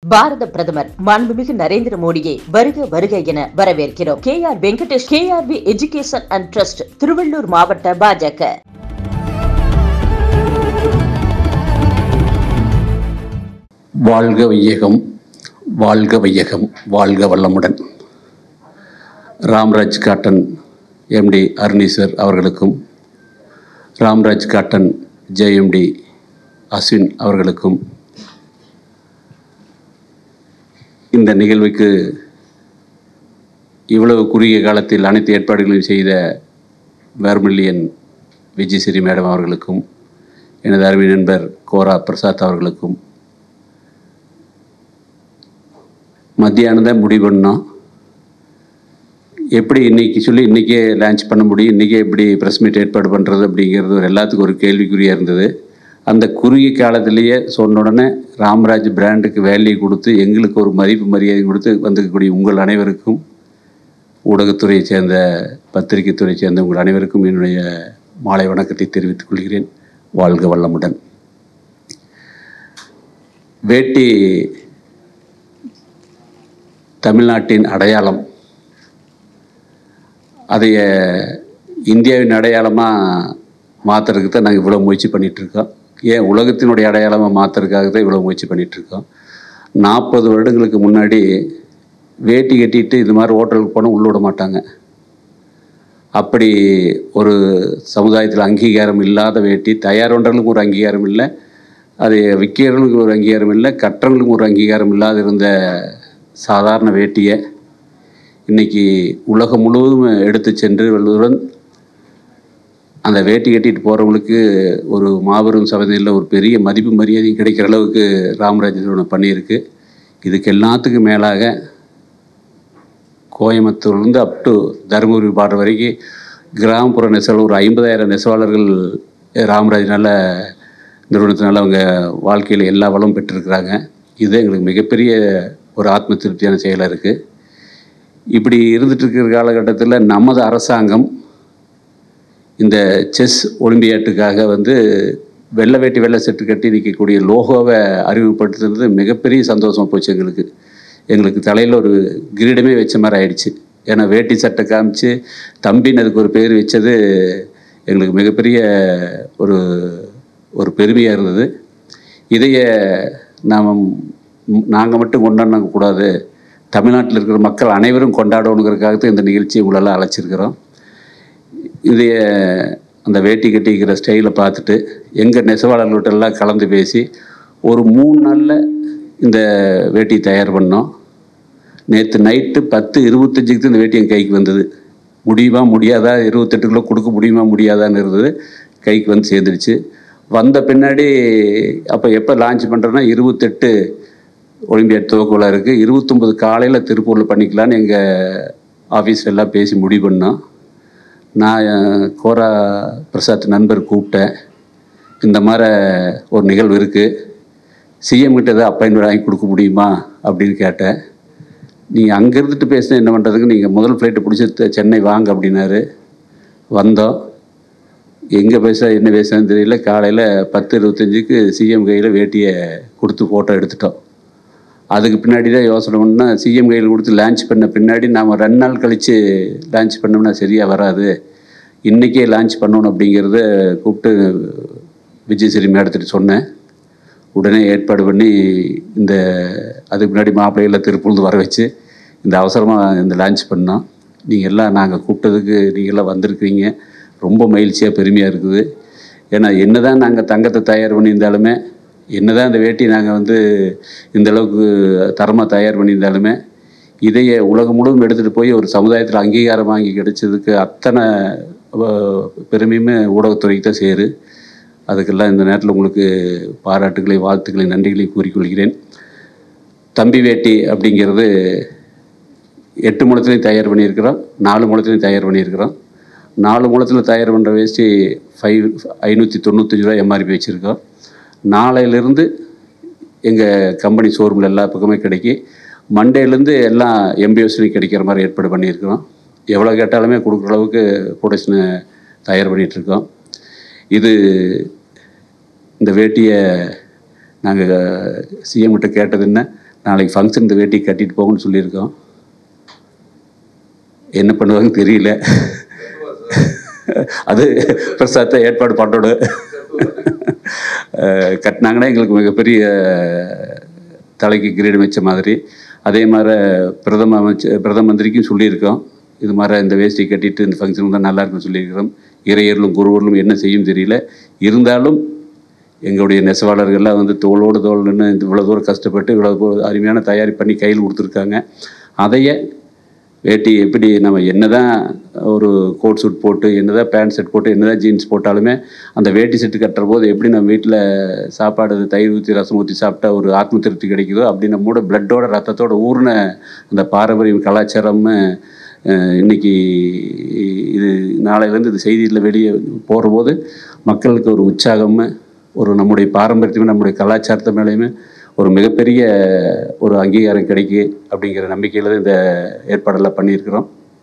பாரத பிரதமர் மாண்புமிகு நரேந்திர மோடியை வருக வருக என வரவேற்கிறோம் K R Venkatesh K R V education and trust Thiruvallur மாவட்ட பாஜக வாழ்க வையகம் வாழ்க வையகம் வாழ்க வல்லமுடன் ராம்ராஜ் காட்டன் எம்டி அருணீஸ்வர் அவர்களுக்கும் ராம்ராஜ் காட்டன் ஜேஎம்டி அஸ்வின் அவர்களுக்கும் இந்த நிகழ்வுக்கு இவ்வளவு குறுகிய காலத்தில் அனைத்து ஏற்பாடுகளையும் செய்த வேர்மில்லியன் விஜயஸ்ரீ மேடம் அவர்களுக்கும் எனது அருமை நண்பர் கோரா பிரசாத் அவர்களுக்கும் மத்தியானம் தான் முடிவு பண்ணோம் எப்படி இன்றைக்கி சொல்லி இன்றைக்கே லான்ச் பண்ண முடியும் இன்றைக்கே எப்படி ப்ரெஸ் மீட் ஏற்பாடு பண்ணுறது அப்படிங்கிறது ஒரு எல்லாத்துக்கும் ஒரு கேள்விக்குறியாக இருந்தது அந்த குறுகிய காலத்திலேயே சொன்ன உடனே ராம்ராஜ் பிராண்டுக்கு வேல்யூ கொடுத்து எங்களுக்கு ஒரு மதிப்பு மரியாதை கொடுத்து வந்திருக்கக்கூடிய உங்கள் அனைவருக்கும் ஊடகத்துறையை சேர்ந்த பத்திரிகைத்துறையை சேர்ந்த உங்கள் அனைவருக்கும் என்னுடைய மாலை வணக்கத்தை தெரிவித்துக் கொள்கிறேன் வாழ்க வல்லமுடன் வேட்டி தமிழ்நாட்டின் அடையாளம் அதைய இந்தியாவின் அடையாளமாக மாற்றுறதுக்கு தான் நாங்கள் இவ்வளோ முயற்சி பண்ணிகிட்ருக்கோம் ஏன் உலகத்தினுடைய அடையாளமாக மாற்றுறதுக்காக தான் இவ்வளோ முயற்சி பண்ணிகிட்ருக்கோம் நாற்பது வருடங்களுக்கு முன்னாடி வேட்டி கட்டிட்டு இது மாதிரி ஹோட்டலுக்கு போனால் உள்ள விட மாட்டாங்க அப்படி ஒரு சமுதாயத்தில் அங்கீகாரம் இல்லாத வேட்டி தயார்ன்றவங்களுக்கு ஒரு அங்கீகாரம் இல்லை அது விற்கிறவங்களுக்கு ஒரு அங்கீகாரம் இல்லை கட்டுறவங்களுக்கு ஒரு அங்கீகாரம் இல்லாத இருந்த சாதாரண வேட்டியை இன்றைக்கி உலகம் முழுவதும் எடுத்து சென்று வெல்வதுடன் அந்த வேட்டி கட்டிட்டு போகிறவங்களுக்கு ஒரு மாபெரும் சபதையில் ஒரு பெரிய மதிப்பு மரியாதையும் கிடைக்கிற அளவுக்கு ராமராஜ் நிறுவனம் பண்ணியிருக்கு இதுக்கு எல்லாத்துக்கும் மேலாக கோயம்புத்தூர்லேருந்து அப் டு தருமபுரி பாடுற வரைக்கும் கிராமப்புற நெசவாளர் ஒரு ஐம்பதாயிரம் நெசவாளர்கள் ராமராஜனால் நிறுவனத்தினால அவங்க வாழ்க்கையில் எல்லா வளமும் பெற்றிருக்கிறாங்க இது எங்களுக்கு மிகப்பெரிய ஒரு ஆத்ம திருப்தியான செயலாக இருக்குது இப்படி இருந்துட்டு இருக்கிற காலகட்டத்தில் நமது அரசாங்கம் இந்த செஸ் ஒலிம்பியாட்டுக்காக வந்து வெள்ளை வேட்டி வெள்ளை செட்டு கட்டி நிற்கக்கூடிய லோகோவை அறிமுகப்படுத்துறது மிகப்பெரிய சந்தோஷமாக போச்சு எங்களுக்கு எங்களுக்கு தலையில் ஒரு கிரீடமே வச்ச மாதிரி ஆயிடுச்சு ஏன்னா வேட்டி சட்டை காமிச்சு தம்பின்னு அதுக்கு ஒரு பேர் வச்சது எங்களுக்கு மிகப்பெரிய ஒரு ஒரு பெருமையாக இருந்தது இதைய நாம் நாங்கள் மட்டும் கொண்டாட கூடாது தமிழ்நாட்டில் இருக்கிற மக்கள் அனைவரும் கொண்டாடணுங்கிறதுக்காக தான் இந்த நிகழ்ச்சியை உங்களெல்லாம் அழைச்சிருக்கிறோம் இதைய அந்த வேட்டி கட்டிக்கிற ஸ்டைலை பார்த்துட்டு எங்கள் நெசவாளர்கள்ட்டெல்லாம் கலந்து பேசி ஒரு மூணு நாளில் இந்த வேட்டி தயார் பண்ணோம் நேற்று நைட்டு பத்து இருபத்தஞ்சுக்கு தான் இந்த வேட்டி என் கைக்கு வந்தது முடியுமா முடியாதா இருபத்தெட்டு கிலோ கொடுக்க முடியுமா முடியாதான்னு இருந்தது கைக்கு வந்து சேர்ந்துருச்சு வந்த பின்னாடி அப்போ எப்போ லான்ச் பண்ணுறோன்னா இருபத்தெட்டு ஒலிம்பியாட் துவக்கோலாக இருக்குது இருபத்தொம்பது காலையில் திருப்பூரில் பண்ணிக்கலான்னு எங்கள் ஆஃபீஸில் எல்லாம் பேசி முடிவு பண்ணோம் நான் கோரா பிரசாத் நண்பர் கூப்பிட்டேன் இந்த மாதிரி ஒரு நிகழ்வு இருக்குது சிஎம் கிட்ட ஏதாவது அப்பாயின்மெண்ட் வாங்கி கொடுக்க முடியுமா அப்படின்னு கேட்டேன் நீங்கள் அங்கே இருந்துட்டு பேசினா என்ன பண்ணுறதுக்கு நீங்கள் முதல் ஃப்ளைட்டை பிடிச்சி சென்னை வாங்க அப்படின்னாரு வந்தோம் எங்கே பேச என்ன பேசுன்னு தெரியல காலையில் பத்து இருபத்தஞ்சுக்கு சிஎம் கையில் வேட்டியை கொடுத்து ஃபோட்டோ எடுத்துட்டோம் அதுக்கு பின்னாடி தான் யோசனை பண்ணால் சிஎம் கையில் கொடுத்து லான்ச் பண்ண பின்னாடி நாம் ரெண்டு நாள் கழித்து லான்ச் பண்ணோம்னா சரியாக வராது இன்றைக்கே லான்ச் பண்ணணும் அப்படிங்கிறத கூப்பிட்டு விஜயஸ்ரீ மேடத்திட்டு சொன்னேன் உடனே ஏற்பாடு பண்ணி இந்த அதுக்கு முன்னாடி மாப்பிள்ளையில் திருப்பூர்ந்து வர வச்சு இந்த அவசரமாக இந்த லான்ச் பண்ணோம் நீங்கள் எல்லாம் நாங்கள் கூப்பிட்டதுக்கு நீங்கள்லாம் வந்திருக்கிறீங்க ரொம்ப மகிழ்ச்சியாக பெருமையாக இருக்குது ஏன்னா என்ன தான் நாங்கள் தங்கத்தை தயார் பண்ணியிருந்தாலுமே என்ன தான் இந்த வேட்டி நாங்கள் வந்து இந்த அளவுக்கு தரமாக தயார் பண்ணியிருந்தாலுமே இதையே உலகம் முழுவதும் எடுத்துகிட்டு போய் ஒரு சமுதாயத்தில் அங்கீகாரம் வாங்கி கிடைச்சதுக்கு அத்தனை பெருமையுமே ஊடகத்துறைக்கு தான் சேரு அதுக்கெல்லாம் இந்த நேரத்தில் உங்களுக்கு பாராட்டுகளை வாழ்த்துக்களை நன்றிகளை கூறிக்கொள்கிறேன் தம்பி வேட்டி அப்படிங்கிறது எட்டு முழத்துலேயும் தயார் பண்ணியிருக்கிறோம் நாலு முழத்துலேயும் தயார் பண்ணியிருக்கிறோம் நாலு முழத்தில் தயார் பண்ணுற வேஷ்டி ஃபைவ் ஐநூற்றி தொண்ணூத்தஞ்சு ரூபா எம்ஆர்பி வச்சுருக்கோம் நாளையிலேருந்து எங்கள் கம்பெனி ஷோரூமில் எல்லா பக்கமே கிடைக்கி மண்டேலேருந்து எல்லாம் எம்பிஎஸ்லையும் கிடைக்கிற மாதிரி ஏற்பாடு பண்ணியிருக்கிறோம் எவ்வளோ கேட்டாலுமே கொடுக்குற அளவுக்கு ப்ரொடக்ஷனை தயார் பண்ணிகிட்ருக்கோம் இது இந்த வேட்டியை நாங்கள் சிஎம் கிட்ட கேட்டது என்ன நாளைக்கு ஃபங்க்ஷன் இந்த வேட்டி கட்டிட்டு போங்கன்னு சொல்லியிருக்கோம் என்ன பண்ணுவாங்கன்னு தெரியல அது பிரசாத்தை ஏற்பாடு பண்ணணும் அஹ் கட்டினாங்கன்னா எங்களுக்கு மிகப்பெரிய தலைக்கு கிரீடம் வச்ச மாதிரி அதே மாதிரி பிரதம அமைச்சர் பிரதம மந்திரிக்கும் சொல்லியிருக்கோம் இது மாதிரி இந்த வேஷ்டி கட்டிட்டு இந்த ஃபங்க்ஷன் தான் நல்லா இருக்குன்னு சொல்லியிருக்கிறோம் இறையர்களும் குருவர்களும் என்ன செய்யும் தெரியல இருந்தாலும் எங்களுடைய நெசவாளர்கள்லாம் வந்து தோளோடு தோல் நின்று இவ்வளோ தூரம் கஷ்டப்பட்டு இவ்வளோ தூரம் அருமையான தயாரி பண்ணி கையில் கொடுத்துருக்காங்க அதையே வேட்டி எப்படி நம்ம என்னதான் ஒரு கோட் சூட் போட்டு என்னதான் பேண்ட் செட் போட்டு என்னதான் ஜீன்ஸ் போட்டாலுமே அந்த வேட்டி செட்டு கட்டுற போது எப்படி நம்ம வீட்டில் சாப்பாடு தயிர் ஊற்றி ரசம் ஊற்றி சாப்பிட்டா ஒரு ஆத்ம திருப்தி கிடைக்குதோ அப்படி நம்மோட பிளட்டோட ரத்தத்தோட ஊறின அந்த பாரம்பரியம் கலாச்சாரம் அஹ், இன்னைக்கு இது நாளையிலேருந்து இது செய்தியில் வெளியே போகிற போது மக்களுக்கு ஒரு உற்சாகம் ஒரு நம்முடைய பாரம்பரியத்தையும் நம்முடைய கலாச்சாரத்து மேலேயுமே ஒரு மிகப்பெரிய ஒரு அங்கீகாரம் கிடைக்கு அப்படிங்கிற நம்பிக்கையில் தான் இந்த ஏற்பாடெல்லாம் பண்ணியிருக்கிறோம்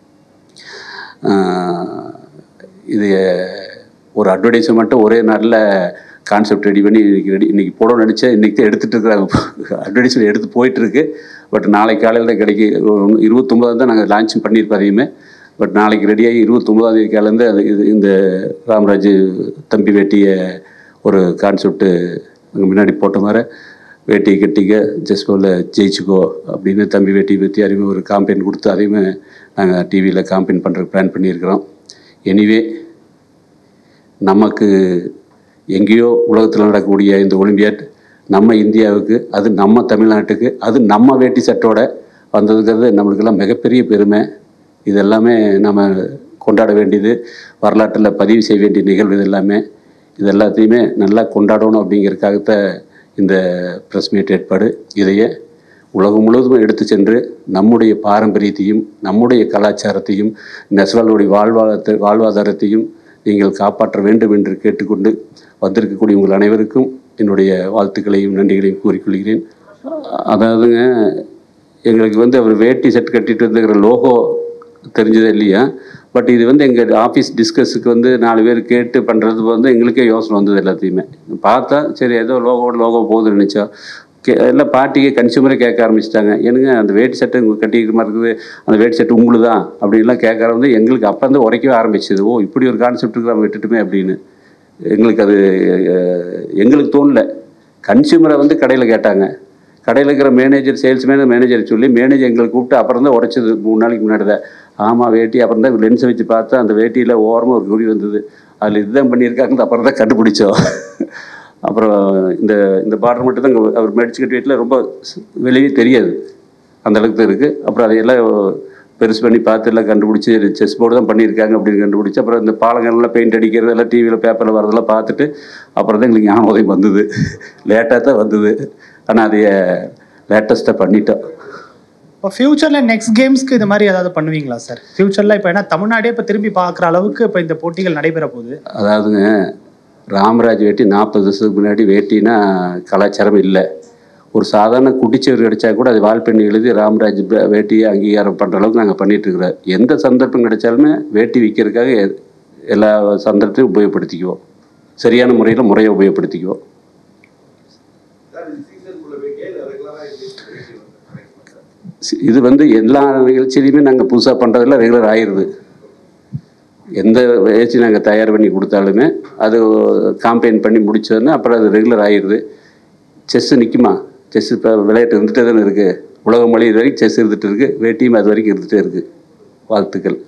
ஆஹ் இது ஒரு அட்வர்டைஸ்மெண்ட்டு ஒரே நாளில் கான்செப்ட் ரெடி பண்ணி இன்னைக்கு ரெடி இன்னைக்கு போடணும்னு நினச்சேன் இன்றைக்கி தான் எடுத்துகிட்டு இருக்கிறாங்க அட்வர்டைஸ்மெண்ட் எடுத்து போயிட்டுருக்கு பட் நாளைக்கு காலையில் தான் கிடைக்கி இருபத்தொம்போதாம் தான் நாங்கள் லான்ச் பண்ணியிருப்போம் அதையுமே பட் நாளைக்கு ரெடியாகி இருபத்தொம்போதாம் தேதி காலேருந்து அது இது இந்த ராமராஜ் தம்பி வேட்டியை ஒரு கான்செப்ட்டு அங்கே முன்னாடி போட்ட மாதிரி வேட்டி கட்டிக்க ஜஸ்ட் போல் ஜெயிச்சுக்கோ அப்படின்னு தம்பி வேட்டி பற்றி அறிவு ஒரு காம்பெயின் கொடுத்து அதையுமே நாங்கள் டிவியில் காம்பெயின் பண்ணுறதுக்கு பிளான் பண்ணியிருக்கிறோம் எனிவே நமக்கு எங்கேயோ உலகத்தில் நடக்கக்கூடிய இந்த ஒலிம்பியாட் நம்ம இந்தியாவுக்கு அது நம்ம தமிழ்நாட்டுக்கு அது நம்ம வேட்டி சட்டோட வந்ததுங்கிறது நம்மளுக்கெல்லாம் மிகப்பெரிய பெருமை இது எல்லாமே நம்ம கொண்டாட வேண்டியது வரலாற்றில் பதிவு செய்ய வேண்டிய நிகழ்வு இது எல்லாமே இது எல்லாத்தையுமே நல்லா கொண்டாடணும் அப்படிங்கிறதுக்காகத்தான் இந்த ப்ரெஸ் மீட் ஏற்பாடு இதையே உலகம் முழுவதும் எடுத்து சென்று நம்முடைய பாரம்பரியத்தையும் நம்முடைய கலாச்சாரத்தையும் நெசவாளுடைய வாழ்வாதாரத்தை வாழ்வாதாரத்தையும் நீங்கள் காப்பாற்ற வேண்டும் என்று கேட்டுக்கொண்டு வந்திருக்கக்கூடிய உங்கள் அனைவருக்கும் என்னுடைய வாழ்த்துக்களையும் நன்றிகளையும் கூறிக்கொள்கிறேன் அதாவதுங்க எங்களுக்கு வந்து அவர் வேட்டி செட் கட்டிட்டு வந்துக்கிற லோகோ தெரிஞ்சதே இல்லையா பட் இது வந்து எங்கள் ஆஃபீஸ் டிஸ்கஸுக்கு வந்து நாலு பேர் கேட்டு பண்ணுறது வந்து எங்களுக்கே யோசனை வந்தது எல்லாத்தையுமே பார்த்தா சரி ஏதோ லோகோ லோகோ போகுதுன்னு நினச்சா கே எல்லாம் பார்ட்டிக்கு கன்சியூமரே கேட்க ஆரம்பிச்சிட்டாங்க எனக்கு அந்த வேட்டி சட்டை உங்க கட்டிக்கிற மாதிரி இருக்குது அந்த வேட்டி சட்டை உங்களுக்கு தான் அப்படின்லாம் கேட்க வந்து எங்களுக்கு அப்போ வந்து உரைக்கவே ஆரம்பிச்சது ஓ இப்படி ஒரு கான்செப்ட் இருக்கு நம்ம விட்டுட்டுமே அப்படின்னு எங்களுக்கு அது அஹ், எங்களுக்கு தோணல கன்சியூமரை வந்து கடையில் கேட்டாங்க கடையில் இருக்கிற மேனேஜர் சேல்ஸ்மேன் மேனேஜர் சொல்லி மேனேஜர் எங்களை கூப்பிட்டு அப்புறம் தான் உடைச்சது மூணு நாளைக்கு முன்னாடி தான் ஆமாம் வேட்டி அப்புறம் தான் லென்ஸை வச்சு பார்த்தா அந்த வேட்டியில் ஓரமாக ஒரு குறி வந்தது அதில் இதுதான் பண்ணியிருக்காங்க அப்புறம் தான் கண்டுபிடிச்சோம் அப்புறம் இந்த இந்த பார்டர் மட்டும் தான் இங்க அவர் மெடிச்சுக்கிட்ட வீட்டில் ரொம்ப ஸ்- வெளியே தெரியாது அந்த அளவுக்கு தான் இருக்குது அப்புறம் அதையெல்லாம் பெருசு பண்ணி பார்த்து எல்லாம் கண்டுபிடிச்சி செஸ் போர்டு தான் பண்ணியிருக்காங்க அப்படின்னு கண்டுபிடிச்சி அப்புறம் இந்த பாலங்கள்லாம் பெயிண்ட் அடிக்கிறது எல்லாம் டிவியில் பேப்பரில் வரதெல்லாம் பார்த்துட்டு அப்புறம் தான் எங்களுக்கு ஞாபகம் வந்தது லேட்டாக தான் வந்தது ஆனால் அதைய லேட்டஸ்ட்டாக பண்ணிட்டோம் இப்போ ஃபியூச்சரில் நெக்ஸ்ட் கேம்ஸ்க்கு இது மாதிரி ஏதாவது பண்ணுவீங்களா சார் ஃபியூச்சரில் இப்போ ஏன்னா தமிழ்நாடே இப்போ திரும்பி பார்க்குற அளவுக்கு இப்போ இந்த போட்டிகள் நடைபெற போகுது அதாவதுங்க ராமராஜ் வேட்டி நாற்பது வருஷத்துக்கு முன்னாடி வேட்டினா கலாச்சாரம் இல்லை ஒரு சாதாரண குட்டிச்சவர் கிடைச்சா கூட அது வால்பெண்ணி எழுதி ராமராஜ் ப- வேட்டியை அங்கீகாரம் பண்ணுற அளவுக்கு நாங்கள் பண்ணிட்டு இருக்கிறோம் எந்த சந்தர்ப்பம் கிடைச்சாலுமே வேட்டி விற்கிறதுக்காக எ- எல்லா சந்தர்ப்பத்தையும் உபயோகப்படுத்திக்குவோம் சரியான முறையில் முறையை உபயோகப்படுத்திக்குவோம் சி- இது வந்து எல்லா நிகழ்ச்சியிலையுமே நாங்கள் புதுசாக பண்ணுறதுல ரெகுலர் ஆயிடுது எந்த வேஸ்டி நாங்கள் தயார் பண்ணி கொடுத்தாலுமே அது காம்பெயின் பண்ணி முடிச்சோன்னே அப்புறம் அது ரெகுலர் ஆயிடுது செஸ்ஸு நிற்குமா செஸ் இப்போ விளையாட்டு இருந்துகிட்டே தானே இருக்குது உலக மொழி இது வரைக்கும் செஸ் இருந்துகிட்டு இருக்குது வேட்டியும் அது வரைக்கும் இருந்துகிட்டே இருக்குது வாழ்த்துக்கள்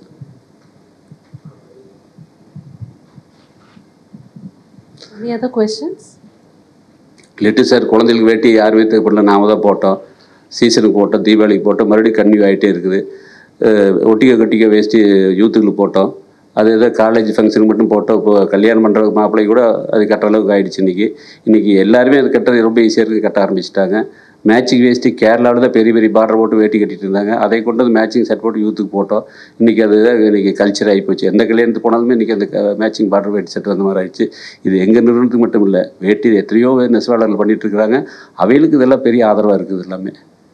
Any other questions? லிட்டு சார் குழந்தைகளுக்கு வேட்டி யாருமே தேவைப்படல நாம தான் போட்டோம் சீசனுக்கு போட்டோம் தீபாவளிக்கு போட்டோம் மறுபடியும் கன்னியூ ஆகிட்டே இருக்குது அஹ் ஒட்டிக்க கட்டிக்க வேஷ்டி யூத்துகளுக்கு போட்டோம் அது ஏதோ காலேஜ் ஃபங்க்ஷனுக்கு மட்டும் போட்டோம் இப்போ கல்யாணம் பண்ணுற மாப்பிள்ளை கூட அது கட்டுற அளவுக்கு ஆயிடுச்சு இன்றைக்கி இன்றைக்கி எல்லாருமே அது கட்டுறது ரொம்ப ஈஸியாக இருக்குது கட்ட ஆரம்பிச்சிட்டாங்க மேட்சிங் வேஷ்டி கேரளாவில் தான் பெரிய பெரிய பார்டர் போட்டு வேட்டி கட்டிட்டு இருந்தாங்க அதை கொண்டு வந்து மேட்சிங் செட் போட்டு யூத்துக்கு போட்டோம் இன்றைக்கி அது இன்றைக்கி கல்ச்சர் ஆகி போச்சு எந்த கல்யாணத்துக்கு போனாலுமே இன்றைக்கி அந்த மேட்சிங் பார்டர் வேட்டி செட் வந்த மாதிரி ஆயிடுச்சு இது எங்கள் நிறுவனத்துக்கு மட்டும் இல்லை வேட்டி எத்தனையோ பேர் நெசவாளர்கள் பண்ணிட்டு இருக்கிறாங்க அவைகளுக்கு இதெல்லாம் பெரிய ஆதரவாக இருக்குது எல்லாமே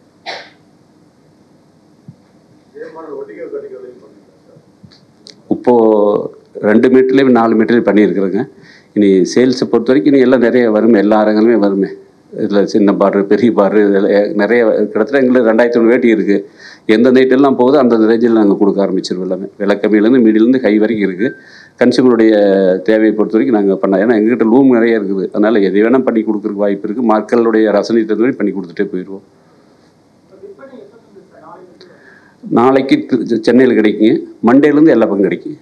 இப்போது ரெண்டு மீட்டர்லேயும் நாலு மீட்டர்லேயும் பண்ணியிருக்கிறேங்க இனி சேல்ஸை பொறுத்த வரைக்கும் இனி எல்லாம் நிறைய வருமே எல்லா அரங்களுமே வருமே இதில் சின்ன பாரு பெரிய பாரு இதில் நிறைய கிட்டத்தட்ட எங்களுக்கு ரெண்டாயிரத்தி ஒன்று வேட்டி இருக்குது எந்த நைட்டெல்லாம் போகுதோ அந்தந்த ரேஞ்சில் நாங்கள் கொடுக்க ஆரம்பிச்சிருவோம் எல்லாமே விலை கம்மியிலேருந்து மீடியிலேருந்து ஹை வரைக்கும் இருக்குது கன்சியூமருடைய தேவையை பொறுத்த வரைக்கும் நாங்கள் பண்ண ஏன்னா எங்ககிட்ட லூம் நிறைய இருக்குது அதனால் எதை வேணால் பண்ணி கொடுக்குறதுக்கு வாய்ப்பு இருக்குது மக்களுடைய ரசனை தகுந்த மாதிரி பண்ணி கொடுத்துட்டே போயிடுவோம் நாளைக்கு திரு- சென்னையில் கிடைக்குங்க மண்டேலேருந்து எல்லா பக்கம் கிடைக்கும்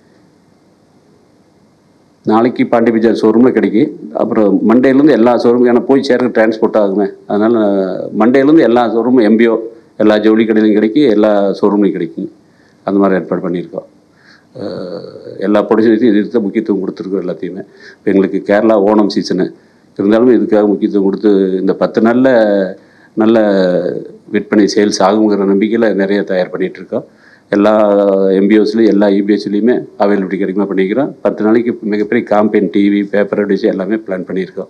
நாளைக்கு பாண்டி பஜார் ஷோரூமில் கிடைக்கும் அப்புறம் மண்டேலேருந்து எல்லா ஷோரூம் ஏன்னா போய் சேர்க்க டிரான்ஸ்போர்ட் ஆகுமே அதனால் மண்டேலேருந்து எல்லா ஷோரூமும் எம்பிஓ எல்லா ஜவுளி கடையிலையும் கிடைக்கும் எல்லா ஷோரூம்லையும் கிடைக்கும் அந்த மாதிரி ஏற்பாடு பண்ணியிருக்கோம் அஹ் எல்லா ப்ரொடியூசர்ஸையும் இதுக்கு தான் முக்கியத்துவம் கொடுத்துருக்கோம் எல்லாத்தையுமே இப்போ எங்களுக்கு கேரளா ஓணம் சீசனு இருந்தாலும் இதுக்காக முக்கியத்துவம் கொடுத்து இந்த பத்து நாளில் நல்ல விற்பனை சேல்ஸ் ஆகுங்கிற நம்பிக்கையில் நிறைய தயார் பண்ணிட்டு இருக்கோம் எல்லா எம்பிஓஸ்லையும் எல்லா இபிஎஸ்லையுமே அவைலபிலிட்டி கிடைக்குமா பண்ணிக்கிறோம் பத்து நாளைக்கு மிகப்பெரிய காம்பெயின் டிவி பேப்பர் அடிச்சு எல்லாமே பிளான் பண்ணியிருக்கோம்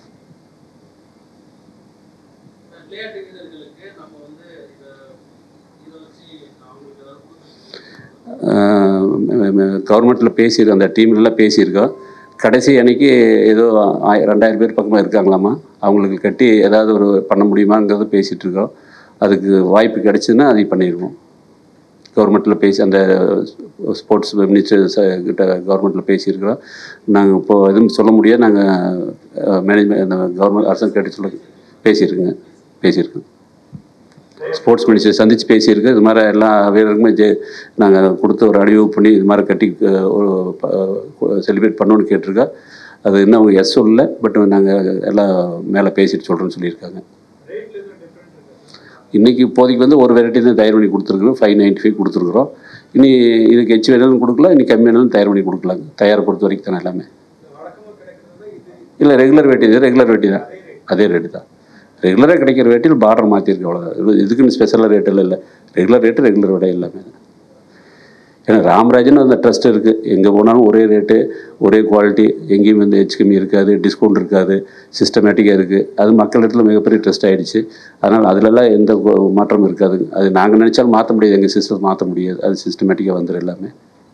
கவர்மெண்ட்டில் பேசியிருக்கோம் அந்த டீம்லலாம் பேசியிருக்கோம் கடைசி அன்னைக்கு ஏதோ ஆய- ரெண்டாயிரம் பேர் பக்கமாக இருக்காங்களாமா அவங்களுக்கு கட்டி ஏதாவது ஒரு பண்ண முடியுமாங்கிறது பேசிகிட்டு இருக்கோம் அதுக்கு வாய்ப்பு கிடைச்சுன்னா அதை பண்ணிடுவோம் கவர்மெண்ட்டில் பேசி அந்த ஸ்போர்ட்ஸ் மினிஸ்டர் கிட்ட கவர்மெண்ட்டில் பேசியிருக்கிறோம் நாங்கள் இப்போ எதுவும் சொல்ல முடியாது நாங்கள் மேனேஜ்மெண்ட் அந்த கவர்மெண்ட் அரசு கேட்டு சொல்ல பேசியிருக்கோங்க பேசியிருக்கோம் ஸ்போர்ட்ஸ் மினிஸ்டர் சந்தித்து பேசியிருக்கு இது மாதிரி எல்லா வீரருக்குமே ஜெ நாங்கள் கொடுத்த ஒரு அடிவு பண்ணி இது மாதிரி கட்டி அஹ், ஒரு செலிப்ரேட் பண்ணணும்னு கேட்டிருக்கா அது இன்னும் அவங்க எஸ் சொல்லல பட் நாங்கள் எல்லாம் மேலே பேசிட்டு சொல்கிறோன்னு சொல்லியிருக்காங்க இன்றைக்கி இப்போதைக்கு வந்து ஒரு வெரைட்டி தான் தயார் பண்ணி கொடுத்துருக்குறோம் ஃபைவ் நைன்ட்டி ஃபைவ் கொடுத்துருக்குறோம் இனி இதுக்கு எச்சு வேணாலும் கொடுக்கலாம் இனி கம்மி வேணாலும் தயார் பண்ணி கொடுக்கலாங்க தயாரை பொறுத்த வரைக்கும் தானே எல்லாமே இல்லை ரெகுலர் வேட்டி இது ரெகுலர் வேட்டி தான் அதே ரேட்டு தான் ரெகுலராக கிடைக்கிற வேட்டியில் பார்டர் மாற்றிருக்கு அவ்வளோதான் இது இதுக்குன்னு ஸ்பெஷலாக ரேட்டில் இல்லை ரெகுலர் ரேட்டு ரெகுலர் விட எல்லாமே தான் ஏன்னா ராமராஜன் அந்த ட்ரஸ்ட் இருக்குது எங்கே போனாலும் ஒரே ரேட்டு ஒரே குவாலிட்டி எங்கேயும் வந்து ஹெச் கம்மி இருக்காது டிஸ்கவுண்ட் இருக்காது சிஸ்டமேட்டிக்காக இருக்குது அது மக்களிடத்தில் மிகப்பெரிய ட்ரஸ்ட் ஆயிடுச்சு அதனால் அதிலெல்லாம் எந்த கு- மாற்றமும் இருக்காது அது நாங்கள் நினச்சாலும் மாற்ற முடியாது எங்கள் சிஸ்டம் மாற்ற முடியாது அது சிஸ்டமேட்டிக்காக வந்துடும் எல்லாமே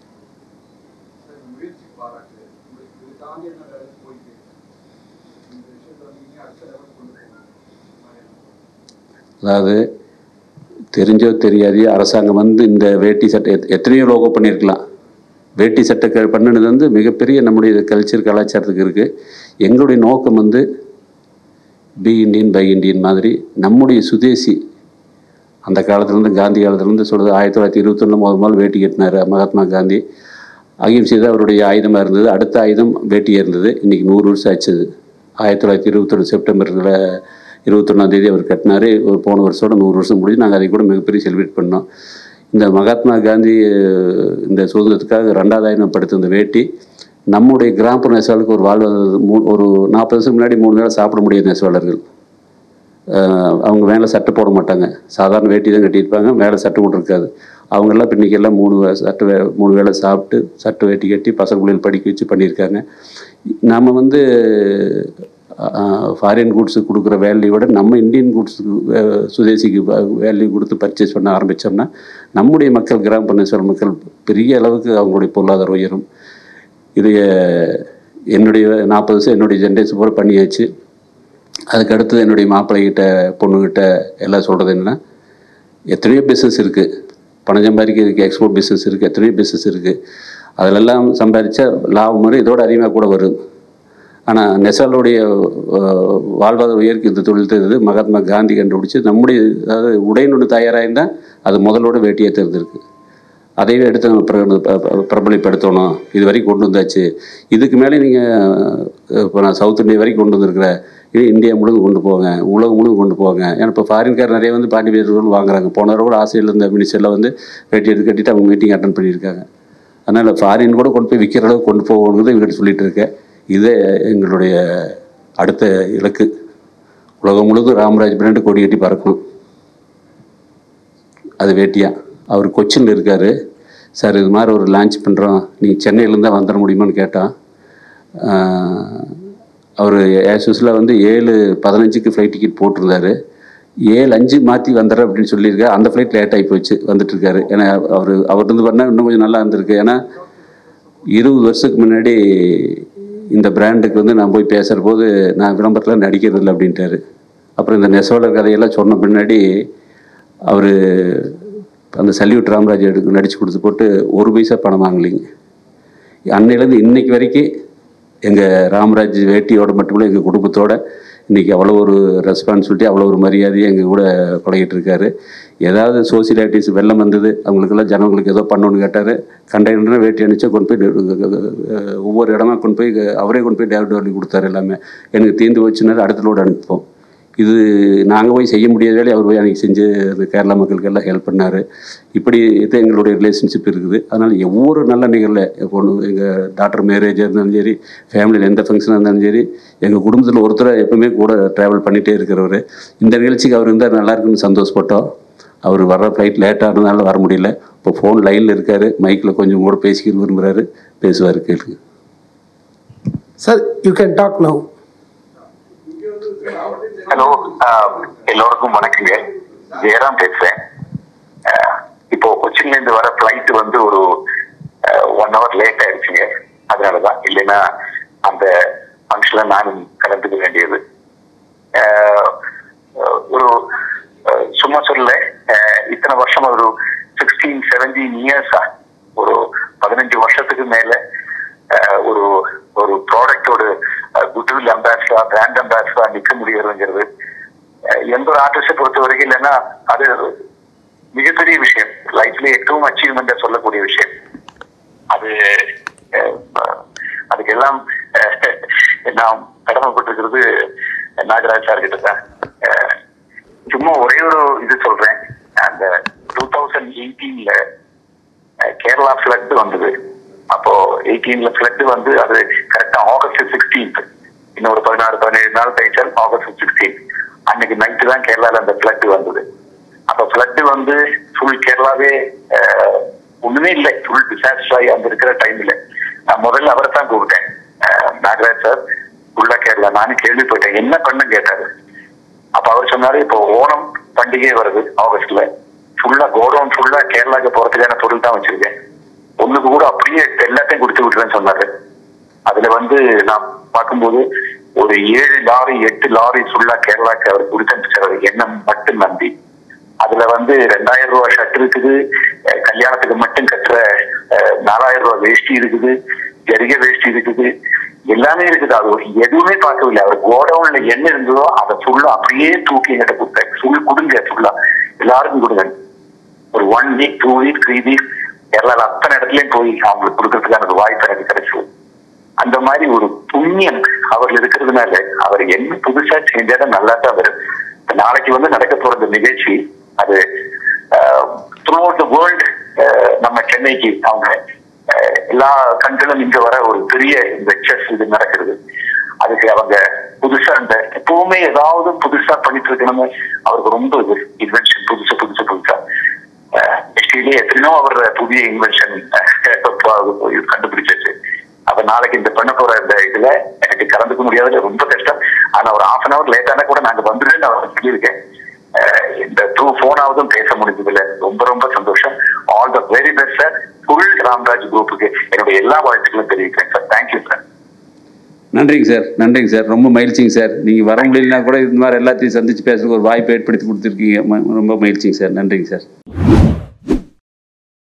அதாவது தெரிஞ்சோ தெரியாதையோ அரசாங்கம் வந்து இந்த வேட்டி சட்டை எத்- எத்தனையோ லோகோ பண்ணியிருக்கலாம் வேட்டி சட்டை க- பண்ணினது வந்து மிகப்பெரிய நம்முடைய கல்ச்சர் கலாச்சாரத்துக்கு இருக்குது எங்களுடைய நோக்கம் வந்து பி இண்டியன் பை இண்டியன் மாதிரி நம்முடைய சுதேசி அந்த காலத்துலேருந்து காந்தி காலத்துலேருந்து சொல்கிறது ஆயிரத்தி தொள்ளாயிரத்தி இருபத்தொன்னு முதல் முதல் வேட்டி கட்டினார் மகாத்மா காந்தி அகிம்சை தான் அவருடைய ஆயுதமாக இருந்தது அடுத்த ஆயுதம் வேட்டியாக இருந்தது இன்றைக்கி நூறு வருஷம் ஆச்சு அது. ஆயிரத்தி தொள்ளாயிரத்தி இருபத்தொன்று செப்டம்பரில் இருபத்தொன்னாம் தேதி அவர் கட்டினார் ஒரு போன வருஷத்தோட நூறு வருஷம் முடிஞ்சு நாங்கள் அதை கூட மிகப்பெரிய செலிப்ரேட் பண்ணோம் இந்த மகாத்மா காந்தி அஹ், இந்த சுதந்திரத்துக்காக ரெண்டாவது ஆயிரம் படுத்த இந்த வேட்டி நம்முடைய கிராமப்புற நெசவாளருக்கு ஒரு வாழ்வாதாரம் மூ ஒரு நாற்பது வருஷம் முன்னாடி மூணு வேளை சாப்பிட முடியாத நெசவாளர்கள் அஹ் அவங்க மேலே சட்டை போட மாட்டாங்க சாதாரண வேட்டி தான் கட்டியிருப்பாங்க மேலே சட்டை கூட இருக்காது அவங்கெல்லாம் இப்போ இன்னைக்கு எல்லாம் மூணு வே- சட்டை வே மூணு வேளை சாப்பிட்டு சட்டை வேட்டி கட்டி பசங்க பிள்ளைகள் படிக்க வச்சு பண்ணியிருக்காங்க நாம் வந்து ஃபாரின் குட்ஸுக்கு கொடுக்குற வேல்யூ விட நம்ம இந்தியன் குட்ஸுக்கு சுதேசிக்கு வேல்யூ கொடுத்து பர்ச்சேஸ் பண்ண ஆரம்பித்தோம்னா நம்முடைய மக்கள் கிராமப்புற நெசவாள மக்கள் பெரிய அளவுக்கு அவங்களுடைய பொருளாதாரம் உயரும் இது என்னுடைய நாற்பது வருஷம் என்னுடைய ஜென்ரேஷன் பூரா பண்ணியாச்சு அதுக்கு அடுத்து என்னுடைய மாப்பிள்ளைகிட்ட பொண்ணுகிட்ட எல்லாம் சொல்கிறது என்னென்னா எத்தனையோ பிஸ்னஸ் இருக்குது பணம் சம்பாதிக்கிறதுக்கு எக்ஸ்போர்ட் பிஸ்னஸ் இருக்குது எத்தனையோ பிஸ்னஸ் இருக்குது அதிலெல்லாம் சம்பாதிச்சா லாபம் மாதிரி இதோட அதிகமாக கூட வரும் ஆனால் நெசவாளுடைய அஹ், வாழ்வாதார உயர்க்கு இந்த தொழில் தெரியுது மகாத்மா காந்தி கண்டுபிடிச்சு நம்முடைய அதாவது உடைன்னு ஒன்று தயாராக இருந்தால் அது முதலோட வேட்டியாக தெரிஞ்சிருக்கு அதையே எடுத்து நம்ம பிர- ப- ப- பிரபலப்படுத்தணும் இது வரைக்கும் கொண்டு வந்தாச்சு இதுக்கு மேலே நீங்கள் இப்போ நான் சவுத் இந்தியா வரைக்கும் கொண்டு வந்திருக்கிறேன் இது இந்தியா முழுவதும் கொண்டு போங்க உலகம் முழுவதும் கொண்டு போங்க ஏன்னா இப்போ ஃபாரின்கார் நிறைய வந்து பாண்டி பேர்கள் வாங்குறாங்க போன தடவை கூட ஆஸ்திரேலியா இருந்த மினிஸ்டரில் வந்து வேட்டி எடுத்து கட்டிட்டு அவங்க மீட்டிங் அட்டன் பண்ணியிருக்காங்க அதனால் ஃபாரின் கூட கொண்டு போய் விற்கிற அளவுக்கு கொண்டு போகணுங்கிறது இவர்கிட்ட சொல்லிட்டு இருக்கேன் இதே எங்களுடைய அடுத்த இலக்கு உலகம் முழுவதும் ராமராஜ் பிராண்டு கொடி கட்டி பறக்கணும் அது வேட்டியா அவர் கொச்சினில் இருக்கார் சார் இது மாதிரி ஒரு லான்ச் பண்ணுறோம் நீங்கள் சென்னையிலேருந்து தான் வந்துட முடியுமான்னு கேட்டான் அவர் ஏசூஸில் வந்து ஏழு பதினஞ்சுக்கு ஃப்ளைட் டிக்கெட் போட்டிருந்தாரு ஏழு அஞ்சு மாற்றி வந்துடுறேன் அப்படின்னு சொல்லியிருக்காரு அந்த ஃப்ளைட் லேட் ஆகி போச்சு வந்துட்டுருக்காரு ஏன்னா அவர் அவர் இருந்து பண்ணால் இன்னும் கொஞ்சம் நல்லா இருந்திருக்கு ஏன்னா இருபது வருஷத்துக்கு முன்னாடி இந்த பிராண்டுக்கு வந்து நான் போய் பேசுகிற போது நான் விளம்பரத்தில் நடிக்கிறது இல்லை அப்படின்ட்டாரு அப்புறம் இந்த நெசவாளர் கதையெல்லாம் சொன்ன பின்னாடி அவர் அந்த சல்யூட் ராமராஜ் எடுக்க நடித்து கொடுத்து போட்டு ஒரு பைசா பணம் வாங்கலைங்க அன்னையிலேருந்து இன்னைக்கு வரைக்கும் எங்கள் ராமராஜ் வேட்டியோட மட்டுமில்ல எங்கள் குடும்பத்தோட இன்றைக்கி அவ்வளோ ஒரு ரெஸ்பான்சிபிலிட்டி அவ்வளோ ஒரு மரியாதையை எங்கள் கூட பழகிட்டு இருக்காரு ஏதாவது சோசியல் ஆக்டிவிஸ் வெள்ளம் வந்தது அவங்களுக்கெல்லாம் ஜனங்களுக்கு ஏதோ பண்ணணும்னு கேட்டார் கண்டெய்னர் வேட்டி அணிச்சா கொண்டு போய் அஹ், ஒவ்வொரு இடமா கொண்டு போய் அவரே கொண்டு போய் டேவிட் வரலி கொடுத்தாரு எல்லாமே எனக்கு தீர்ந்து வச்சுனாரு அடுத்த லோடு அனுப்பிப்போம் இது நாங்கள் போய் செய்ய முடியாத வேலையை அவர் போய் அன்றைக்கி செஞ்சு அது கேரளா மக்களுக்கு எல்லாம் ஹெல்ப் பண்ணார் இப்படி இது எங்களுடைய ரிலேஷன்ஷிப் இருக்குது அதனால் ஒவ்வொரு நல்ல நிகழ்வில் பொண்ணு எங்கள் டாக்டர் மேரேஜாக இருந்தாலும் சரி ஃபேமிலியில் எந்த ஃபங்க்ஷனாக இருந்தாலும் சரி எங்கள் குடும்பத்தில் ஒருத்தரை எப்பவுமே கூட ட்ராவல் பண்ணிகிட்டே இருக்கிறவர் இந்த நிகழ்ச்சிக்கு அவர் இருந்தால் நல்லா இருக்குன்னு சந்தோஷப்பட்டோம் அவர் வர்ற ஃப்ளைட் லேட்டாக இருந்தனால வர முடியல இப்போ ஃபோன் லைனில் இருக்கார் மைக்கில் கொஞ்சம் கூட பேசிக்கிட்டு விரும்புகிறாரு பேசுவார் கேளுங்க sir you can talk now hello எல்லோருக்கும் வணக்கங்க ஜெயராம் பேசுறேன் அஹ், இப்போ கொச்சின்ல இருந்து வர ஃபிளைட் வந்து ஒரு ஒன் ஹவர் லேட் ஆயிடுச்சுங்க அதனாலதான் இல்லைன்னா அந்த ஃபங்க்ஷன்ல நானும் கலந்துக்க வேண்டியது அஹ், அஹ், ஒரு அஹ், சும்மா சொல்ல அஹ், இத்தனை வருஷம் ஒரு சிக்ஸ்டீன் செவன்டீன் இயர்ஸா ஒரு பதினஞ்சு வருஷத்துக்கு மேல அஹ், ஒரு ஒரு ப்ராடக்டோட குட்வில் அம்பாசிடா பிராண்ட் அம்பாசிடா நிக்க முடியறதுங்கிறது அஹ், எந்த ஒரு ஆர்டிஸ்டை பொறுத்த வரைக்கும் இல்லைன்னா அது மிகப்பெரிய விஷயம் லைஃப்ல ഏറ്റവും அச்சீவ்மெண்ட் சொல்லக்கூடிய விஷயம் அது அஹ், அதுக்கு எல்லாம் அஹ், நாம் கடமைப்பட்டிருக்கிறது நாகராஜ் சார் கிட்ட தான் அஹ், சும்மா ஒரே ஒரு இது சொல்றேன் அந்த டூ தௌசண்ட் எயிட்டீன்ல கேரளா ஃபிளட் வந்தது அப்போ எயிட்டீன்ல ஃபிளட் வந்து அது கரெக்டா ஆகஸ்ட் சிக்ஸ்டீன்த் இன்னும் ஒரு பதினாறு பதினேழு நாள் கழிச்சால் ஆகஸ்ட் சிக்ஸ்டீன் அன்னைக்கு நைட்டு தான் கேரளால அந்த ஃபிளட் வந்தது அப்ப ஃபிளட் வந்து ஃபுல் கேரளாவே அஹ், ஒண்ணுமே இல்லை ஃபுல் டிசாஸ்டர் ஆகி அந்த இருக்கிற டைம்ல நான் முதல்ல அவரை தான் கூப்பிட்டேன் அஹ், நாகராஜ் சார் ஃபுல்லா கேரளா நானும் கேள்விப்பட்டேன் என்ன பண்ணு கேட்டாரு அப்ப அவர் சொன்னாரு இப்போ ஓணம் பண்டிகை வருது ஆகஸ்ட்ல ஃபுல்லா கோடவுன் ஃபுல்லா கேரளாக்கு போறதுக்கான பொருள் தான் வச்சிருக்கேன் ஒண்ணுக்கு கூட அப்படியே எல்லாத்தையும் கொடுத்து விட்டுறேன்னு சொன்னாரு அதுல வந்து நான் பார்க்கும்போது ஒரு ஏழு லாரி எட்டு லாரி ஃபுல்லா கேரளாக்கு அவர் கொடுத்து அனுப்பிச்சாரு எண்ணெய் மட்டும் நம்பி அதுல வந்து ரெண்டாயிரம் ரூபாய் ஷர்ட் இருக்குது அஹ் கல்யாணத்துக்கு மட்டும் கட்டுற அஹ், நாலாயிரம் ரூபாய் வேஷ்டி இருக்குது ஜரிகை வேஷ்டி இருக்குது எல்லாமே இருக்குது அது ஒரு எதுவுமே பார்க்கவில்லை அவர் கோடவுன்ல என்ன இருந்ததோ அதை ஃபுல்லா அப்படியே தூக்கி என்கிட்ட கொடுத்தாரு ஃபுல் கொடுங்க ஃபுல்லா எல்லாருக்கும் கொடுங்க ஒரு one week two week three week கேரளால அத்தனை இடத்துலயும் போய் அவங்களுக்கு கொடுக்கறதுக்கான ஒரு வாய்ப்பு எனக்கு கிடைச்சது அந்த மாதிரி ஒரு புண்ணியம் அவர்ல இருக்கிறதுனால அவர் என்ன புதுசா செஞ்சாலும் நல்லா தான் வரும் இப்ப நாளைக்கு வந்து நடக்க போற இந்த நிகழ்ச்சி அது த்ரூ அவுட் த வேர்ல்டு நம்ம சென்னைக்கு அவங்க அஹ், எல்லா கண்களும் இங்க வர ஒரு பெரிய இந்த செஸ் இது நடக்கிறது அதுக்கு அவங்க புதுசா அந்த எப்பவுமே ஏதாவது புதுசா பண்ணிட்டு இருக்கணும்னு அவருக்கு ரொம்ப இது இன்வென்ஷன் புதுசு புதுசு புதுசா ஹிஸ்டரியிலே எத்தனையோ அவர் புதிய இன்வென்ஷன் கண்டுபிடிச்சாச்சு அப்ப நாளைக்கு இந்த பண்ண போற இந்த இதுல எனக்கு கலந்துக்க முடியாதுல ரொம்ப கஷ்டம் ஆனா ஒரு ஹாஃப் அன் அவர் லேட்டானா கூட நாங்க வந்துருன்னு அவர் சொல்லியிருக்கேன் அஹ் இந்த த்ரூ போனாவதும் பேச முடிஞ்சதுல ரொம்ப ரொம்ப சந்தோஷம் all the very best sir full Ramraj குரூப்புக்கு என்னுடைய எல்லா வாழ்த்துக்களும் தெரிவிக்கிறேன் சார் தேங்க்யூ சார் நன்றிங்க சார் நன்றிங்க சார் ரொம்ப மகிழ்ச்சிங்க சார் நீங்கள் வர முடியலனா கூட இந்த மாதிரி எல்லாத்தையும் சந்திச்சு பேசுறதுக்கு ஒரு வாய்ப்பு ஏற்படுத்தி கொடுத்துருக்கீங்க ம- ரொம்ப மகிழ்ச்சிங்க சார் நன்றிங்க சார்